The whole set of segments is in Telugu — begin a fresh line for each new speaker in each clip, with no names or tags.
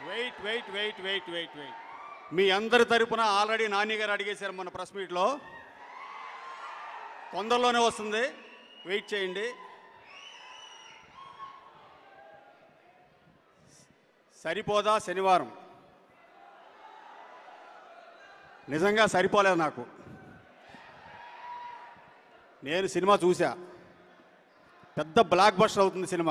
wait wait wait wait wait wait మీ అందరి తరపున ఆల్రెడీ నాని గారు అడిగేశారు మన ప్రెస్ మీట్లో తొందరలోనే వస్తుంది వెయిట్ చేయండి సరిపోదా శనివారం నిజంగా సరిపోలేదు నాకు నేను సినిమా చూసా పెద్ద బ్లాక్ బస్టర్ అవుతుంది సినిమా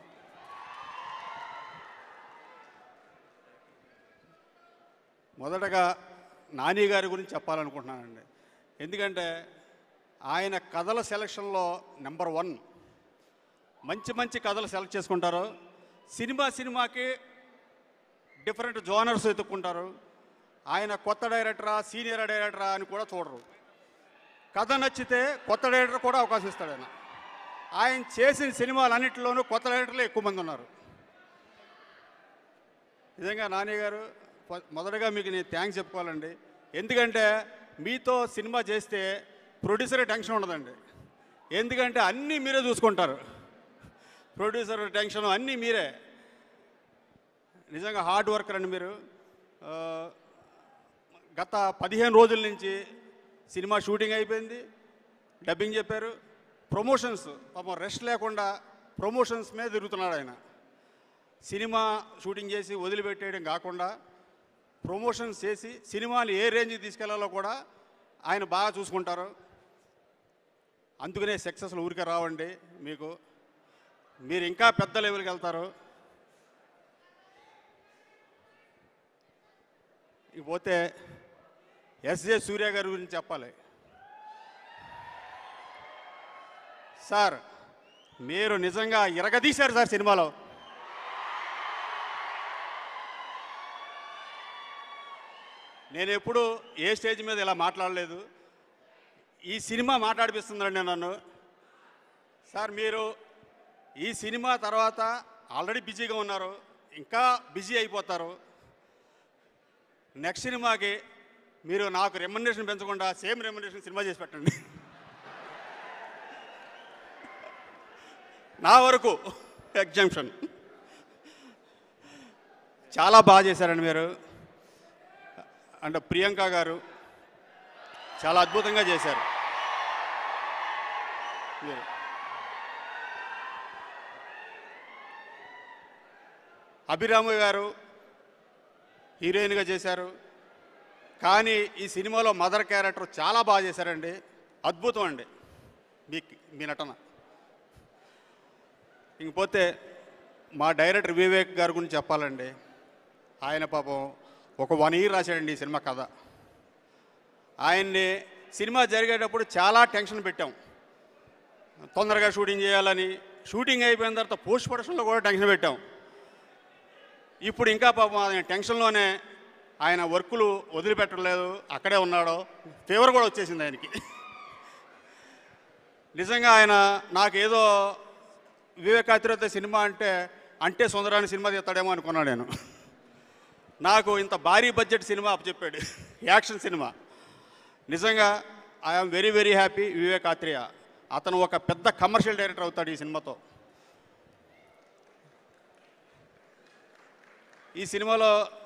మొదటగా నాని గారి గురించి చెప్పాలనుకుంటున్నానండి ఎందుకంటే ఆయన కథల సెలక్షన్లో నెంబర్ వన్ మంచి మంచి కథలు సెలెక్ట్ చేసుకుంటారు సినిమా సినిమాకి డిఫరెంట్ జోనర్స్ ఎత్తుక్కుంటారు ఆయన కొత్త డైరెక్టరా సీనియర్ డైరెక్టరా అని కూడా చూడరు కథ నచ్చితే కొత్త డైరెక్టర్ కూడా అవకాశం ఇస్తాడు ఆయన ఆయన చేసిన సినిమాలన్నింటిలోనూ కొత్త డైరెక్టర్లు ఎక్కువ మంది ఉన్నారు నిజంగా నాని గారు ఫ- మొదటగా మీకు నేను థ్యాంక్స్ చెప్పుకోవాలండి ఎందుకంటే మీతో సినిమా చేస్తే ప్రొడ్యూసర్ టెన్షన్ ఉండదండి ఎందుకంటే అన్నీ మీరే చూసుకుంటారు ప్రొడ్యూసర్ టెన్షన్ అన్నీ మీరే నిజంగా హార్డ్ వర్కర్ అండి మీరు ఆ, గత పదిహేను రోజుల నుంచి సినిమా షూటింగ్ అయిపోయింది డబ్బింగ్ చెప్పారు ప్రమోషన్స్ పాపం రెస్ట్ లేకుండా ప్రమోషన్స్ మీద తిరుగుతున్నాడు ఆయన సినిమా షూటింగ్ చేసి వదిలిపెట్టేయడం కాకుండా ప్రమోషన్స్ చేసి సినిమాని ఏ రేంజ్కి తీసుకెళ్లాలో కూడా ఆయన బాగా చూసుకుంటారు అందుకనే సక్సెస్లు ఊరికే రావండి మీకు మీరు ఇంకా పెద్ద లెవెల్కి వెళ్తారు ఇకపోతే ఎస్జే సూర్య గారి గురించి చెప్పాలి సార్ మీరు నిజంగా ఇరగదీశారు సార్ సినిమాలో నేను ఎప్పుడు ఏ స్టేజ్ మీద ఇలా మాట్లాడలేదు ఈ సినిమా మాట్లాడిపిస్తుందండి నన్ను సార్ మీరు ఈ సినిమా తర్వాత ఆల్రెడీ బిజీగా ఉన్నారు ఇంకా బిజీ అయిపోతారు నెక్స్ట్ సినిమాకి మీరు నాకు రెమ్యునరేషన్ పెంచకుండా సేమ్ రెమ్యునరేషన్ సినిమా చేసి పెట్టండి నా వరకు ఎగ్జామ్షన్ చాలా బాగా చేశారండి మీరు అంటే ప్రియాంక గారు చాలా అద్భుతంగా చేశారు మీరు అభిరాము గారు హీరోయిన్గా చేశారు కానీ ఈ సినిమాలో మదర్ క్యారెక్టర్ చాలా బాగా చేశారండి అద్భుతం అండి మీ మీ నటన ఇంకపోతే మా డైరెక్టర్ వివేక్ గారి గురించి చెప్పాలండి ఆయన పాపం ఒక వన్ ఇయర్ రాశాడండి ఈ సినిమా కథ ఆయన్ని సినిమా జరిగేటప్పుడు చాలా టెన్షన్ పెట్టాం తొందరగా షూటింగ్ చేయాలని షూటింగ్ అయిపోయిన తర్వాత పోస్ట్ ప్రొడక్షన్లో కూడా టెన్షన్ పెట్టాం ఇప్పుడు ఇంకా పాపం ఆయన టెన్షన్లోనే ఆయన వర్కులు వదిలిపెట్టలేదు అక్కడే ఉన్నాడు ఫీవర్ కూడా వచ్చేసింది ఆయనకి నిజంగా ఆయన నాకేదో వివేకాతిరత సినిమా అంటే అంటే సుందరాని సినిమా తీస్తాడేమో అనుకున్నాను నేను నాకు ఇంత భారీ బడ్జెట్ సినిమా చెప్పాడు యాక్షన్ సినిమా నిజంగా I'm very very happy Vivek Athreya అతను ఒక పెద్ద కమర్షియల్ డైరెక్టర్ అవుతాడు ఈ సినిమాతో ఈ సినిమాలో